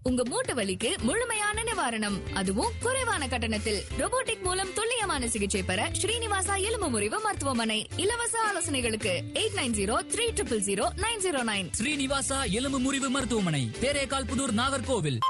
உங்க மூட்டு வலிக்கு முழுமையான நிவாரணம் அதுவும் குறைவான கட்டணத்தில் robotic மூலம் துல்லியமான சிகிச்சை பெற ஸ்ரீனிவாசா எலும்பு முறிவு மருத்துவமனை இலவச ஆலோசனைகளுக்கு eight nine zero three triple zero nine zero nine Srinivasa எலும்பு முறிவு மருத்துவமனை தேரேகால் புதூர் நாகர்கோவில்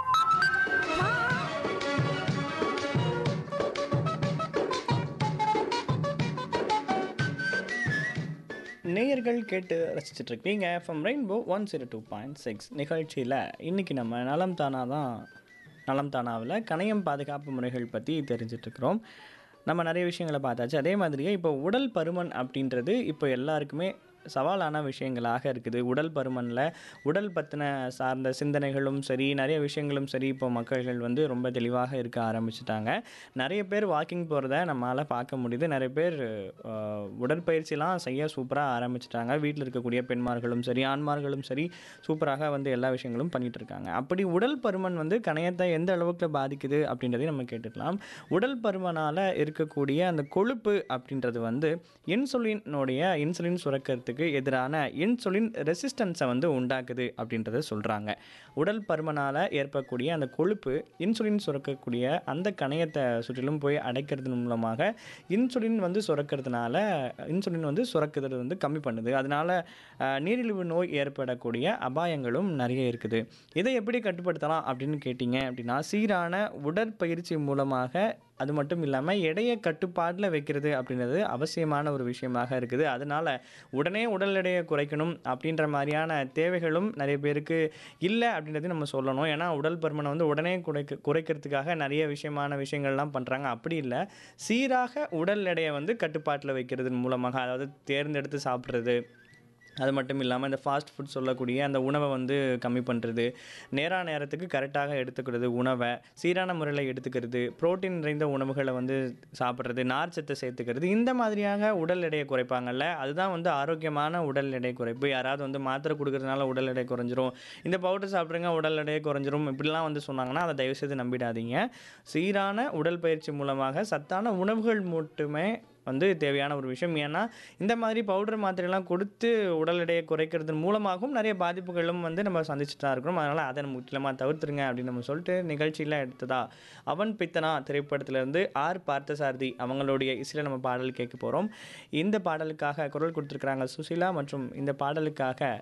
நேயர்கள் கேட்டு ரசிச்சுட்டு இருக்கீங்க from rainbow one zero two point six நிகழ்ச்சியில் இன்றைக்கி நம்ம நலம் தானா தான் நலம் தானாவில் கணையம் பாதுகாப்பு முறைகள் பற்றி தெரிஞ்சிட்ருக்கிறோம் நம்ம நிறைய விஷயங்களை பார்த்தாச்சு அதே மாதிரியே இப்போ உடல் பருமன் அப்படின்றது இப்போ எல்லாருக்குமே சவாலான விஷயங்களாக இருக்குது உடல் பருமனில் உடல் பற்றின சார்ந்த சிந்தனைகளும் சரி நிறைய விஷயங்களும் சரி இப்போ மக்கள்கள் வந்து ரொம்ப தெளிவாக இருக்க ஆரம்பிச்சிட்டாங்க நிறைய பேர் வாக்கிங் போகிறத நம்மளால் பார்க்க முடியுது நிறைய பேர் அஹ், உடற்பயிற்சிலாம் செய்ய சூப்பராக ஆரம்பிச்சிட்டாங்க வீட்டில் இருக்கக்கூடிய பெண்மார்களும் சரி ஆண்மார்களும் சரி சூப்பராக வந்து எல்லா விஷயங்களும் பண்ணிட்டு இருக்காங்க அப்படி உடல் பருமன் வந்து கணையத்தை எந்த அளவுக்கு பாதிக்குது அப்படின்றதையும் நம்ம கேட்டுக்கலாம் உடல் பருமனால் இருக்கக்கூடிய அந்த கொழுப்பு அப்படின்றது வந்து இன்சுலினுடைய இன்சுலின் சுரக்கிறதுக்கு எதிரான இன்சுலின் ரெசிஸ்டன்ஸை வந்து உண்டாக்குது அப்படின்றத சொல்கிறாங்க உடல் பருமனால் ஏற்படக்கூடிய அந்த கொழுப்பு இன்சுலின் சுரக்கக்கூடிய அந்த கணையத்தை சுற்றிலும் போய் அடைக்கிறது மூலமாக இன்சுலின் வந்து சுரக்கிறதுனால இன்சுலின் வந்து சுரக்குறது வந்து கம்மி பண்ணுது அதனால அஹ், நீரிழிவு நோய் ஏற்படக்கூடிய அபாயங்களும் நிறைய இருக்குது இதை எப்படி கட்டுப்படுத்தலாம் அப்படின்னு கேட்டிங்க அப்படின்னா சீரான உடற்பயிற்சி மூலமாக அது மட்டும் இல்லாமல் எடையை கட்டுப்பாட்டில் வைக்கிறது அப்படின்றது அவசியமான ஒரு விஷயமாக இருக்குது அதனால் உடனே உடல் எடையை குறைக்கணும் அப்படின்ற மாதிரியான தேவைகளும் நிறைய பேருக்கு இல்லை அப்படின்றது நம்ம சொல்லணும் ஏன்னா உடல் பருமனை வந்து உடனே குறைக்க குறைக்கிறதுக்காக நிறைய விஷயமான விஷயங்கள்லாம் பண்ணுறாங்க அப்படி இல்லை சீராக உடல் எடையை வந்து கட்டுப்பாட்டில் வைக்கிறது மூலமாக அதாவது தேர்ந்தெடுத்து சாப்பிட்றது அது மட்டும் இல்லாமல் இந்த ஃபாஸ்ட் ஃபுட் சொல்லக்கூடிய அந்த உணவை வந்து கம்மி பண்ணுறது நேரான நேரத்துக்கு கரெக்டாக எடுத்துக்கிறது உணவை சீரான முறையில் எடுத்துக்கிறது புரோட்டீன் நிறைந்த உணவுகளை வந்து சாப்பிட்றது நார்ச்சத்தை சேர்த்துக்கிறது இந்த மாதிரியாக உடல் எடையை குறைப்பாங்கல்ல அதுதான் வந்து ஆரோக்கியமான உடல் எடை குறைப்பு யாராவது வந்து மாத்திரை கொடுக்கறதுனால உடல் எடை குறைஞ்சிரும் இந்த பவுடர் சாப்பிட்றீங்க உடல் எடையை குறைஞ்சிரும் இப்படிலாம் வந்து சொன்னாங்கன்னா அதை தயவுசெய்து நம்பிடாதீங்க சீரான உடல் பயிற்சி மூலமாக சத்தான உணவுகள் மட்டுமே வந்து தேவையான ஒரு விஷயம் ஏன்னா இந்த மாதிரி பவுடர் மாத்திரைலாம் கொடுத்து உடல் எடையை குறைக்கிறது மூலமாகவும் நிறைய பாதிப்புகளும் வந்து நம்ம சந்திச்சுட்டு தான் இருக்கிறோம் அதனால் அதை நம்ம முற்றிலுமாக தவிர்த்துருங்க அப்படின்னு நம்ம சொல்லிட்டு நிகழ்ச்சியில் எடுத்ததா அவன் பித்தனா திரைப்படத்திலேருந்து ஆர் பார்த்தசாரதி அவங்களுடைய இசையில் நம்ம பாடல் கேட்க போகிறோம் இந்த பாடலுக்காக குரல் கொடுத்துருக்குறாங்க சுசிலா மற்றும் இந்த பாடலுக்காக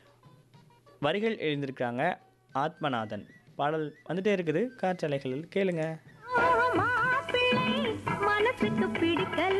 வரிகள் எழுந்திருக்காங்க ஆத்மநாதன் பாடல் வந்துட்டே இருக்குது காற்றலைகளில் கேளுங்க மாப்பிள்ளை மனசுக்கு பிடிக்கல